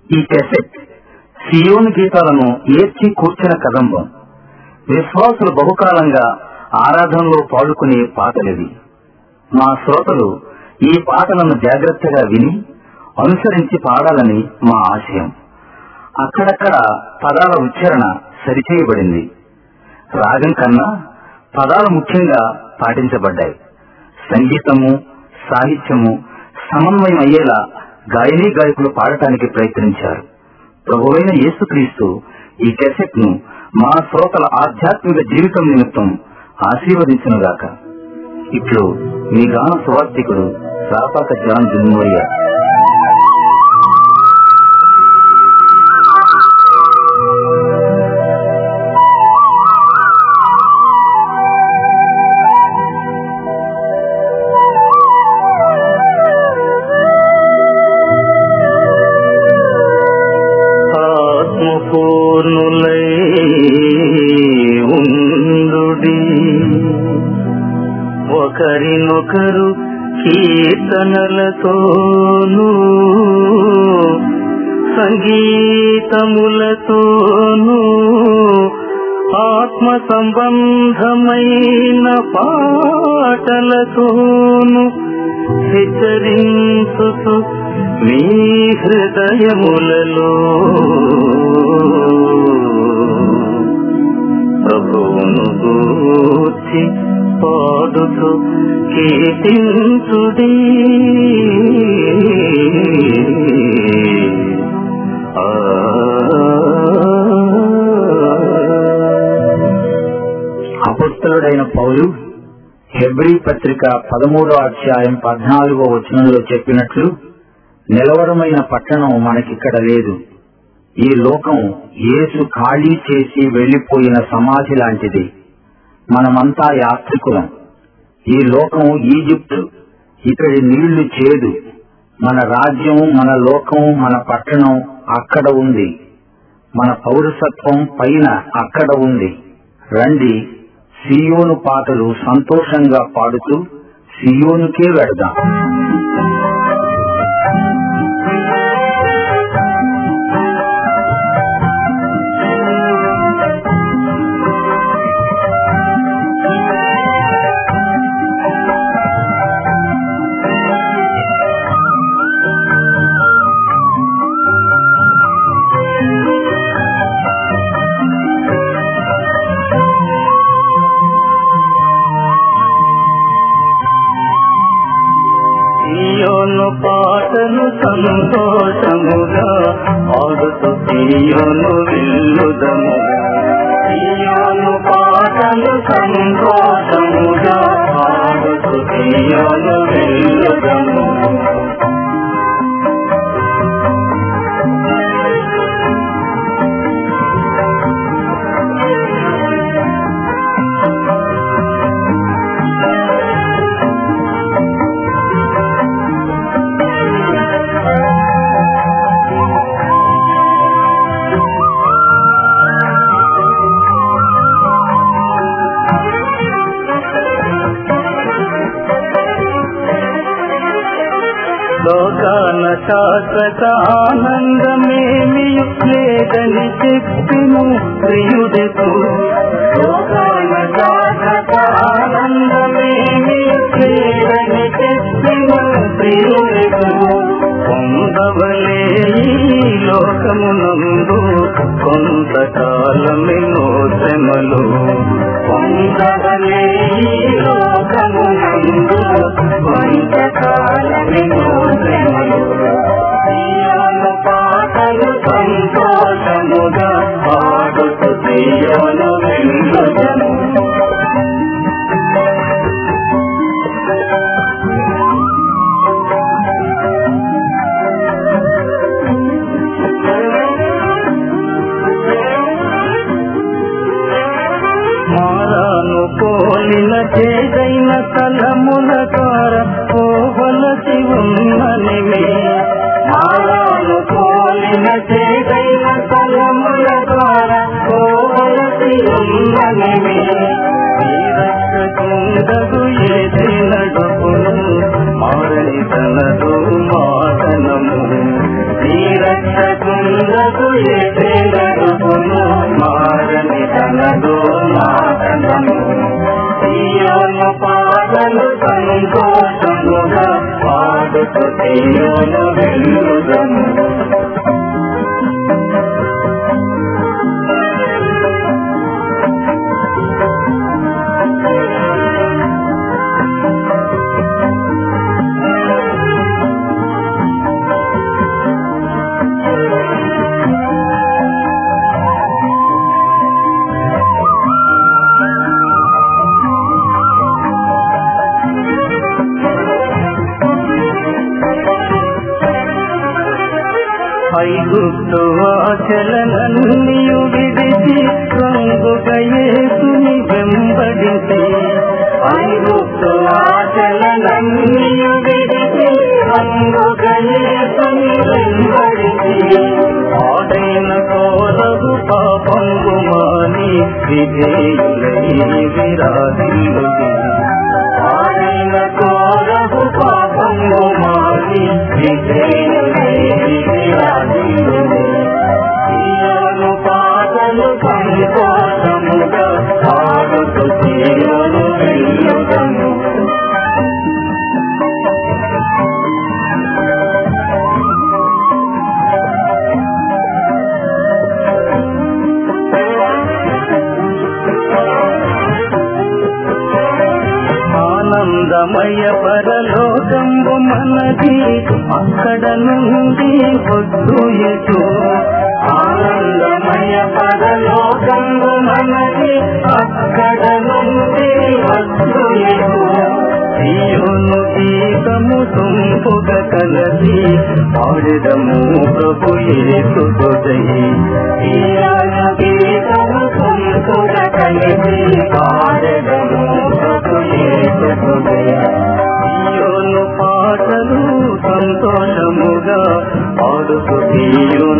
ఈ కెసెట్ సియోను గీతాలను ఏర్చి కూర్చిన కదంబం విశ్వాసులు బహుకాలంగా ఆరాధనలో పాడుకునే పాటలివి మా శ్రోతలు ఈ పాటలను జాగ్రత్తగా విని అనుసరించి పాడాలని మా ఆశయం అక్కడక్కడ పదాల ఉచ్చారణ సరిచేయబడింది రాగం కన్నా పదాలు ముఖ్యంగా పాటించబడ్డాయి సంగీతము సాహిత్యము సమన్వయం అయ్యేలా గాయనీ గాయకులు పాడటానికి ప్రయత్నించారు ప్రభువైన యేసుక్రీస్తు ఈ కెసెట్ ను మా శ్రోతల ఆధ్యాత్మిక జీవితం నిమిత్తం ఆశీర్వదించునుగాక ఇట్లు మీ గాన సువార్థికుడు రాపాక జాన్ జున్మోరియా ఆత్మపూర్ణులై ఉండుడి ఒకరినొకరు కీర్తనలతోనూ సంగీతములతోనూ ఆత్మ సంబంధమైన పాటలతోనూ హెచ్చరించుతూ మీ హృదయములలో ప్రభువును గూర్చి పాడుతూ కీర్తించుడి ఆ అపస్తుడైన పౌలు హెబ్రీ పత్రిక పదమూడో అధ్యాయం పద్నాలుగో వచనంలో చెప్పినట్లు నిలవరమైన పట్టణం మనకిక్కడ లేదు ఈ లోకం యేసు ఖాళీ చేసి వెళ్లిపోయిన సమాధి లాంటిది మనమంతా యాత్రికులం ఈ లోకం ఈజిప్టు ఇక్కడి నీళ్లు చేదు మన రాజ్యం మన లోకం మన పట్టణం అక్కడ ఉంది మన పౌరసత్వం పైన అక్కడ ఉంది రండి సియోను పాటలు సంతోషంగా పాడుతూ సియోనుకే వెడదాం తీయోను పాటలు సంతోషముగా ఆడుతూ తీయోను విల్లుదముగా తీయోను పాటలు సంతోషముగా ఆడుతూ తీయోను విల్లుదముగా లోకాన శాశ్వత ఆనందమేమి లేదని చెప్పిను ప్రియుడెకు లోకాన శాశ్వత ఆనందమేమి లేదని చెప్పిను ప్రియుడెకు పొందవలే ఈ లోకమునందు కొంతకాలమెన్నో శ్రమలు పొందవలే ఈ లోకమునందు కొంతకాలమెన్నో శ్రమలు తీయను పాటలు సంతోషముగా పాడుతూ తీయను విందుదము మారాను పోలిన చేదైన తలముల ద్వారా పోవలసి ఉన్ననివి మారాను పోలిన చేదైన తలముల ద్వారా పోవలసి ఉన్ననివి కుందగు ఏది నడుపును మారని తనదు మాటనము నీ రక్షకు మనకు ఏదే నడుపును మారని తనదు మాటలను తీయను పాటలు సంతోషముగా పాడుతూ తీయను వెళ్ళుదము ఐగుప్తు ఆచలనన్నియు విడిచి రంగుగా యేసుని వెంబడించి ఐగుప్తు ఆచలనన్నియు విడిచి రంగుగా యేసుని వెంబడించి ఆడైన కోరగు పాపంగు మాని విజయులై విరాజిల్లుడి ఆడైన కోరగు పాపంగు మాని విజయులై విరాజిల్లుడి తీయను పాటలు సంతోషముగా పాడుతూ తీయను వెళ్ళుదము ఆనందమయ పరలోకంబు మనది అక్కడ నుండి వద్దు ఎటు ఆనందమయ పరలోకంబు మనది అక్కడ నుండి వద్దు ఎటు తీయును గీతము తుంపుగ కలసి పాడదము ప్రభు యేసు తొదై తీయను గీతము తుంపుగ కలిసి పాడదము ప్రభు యేసు తొదై తీయును పాటలు సంతోషముగా పాడుతూ తీయు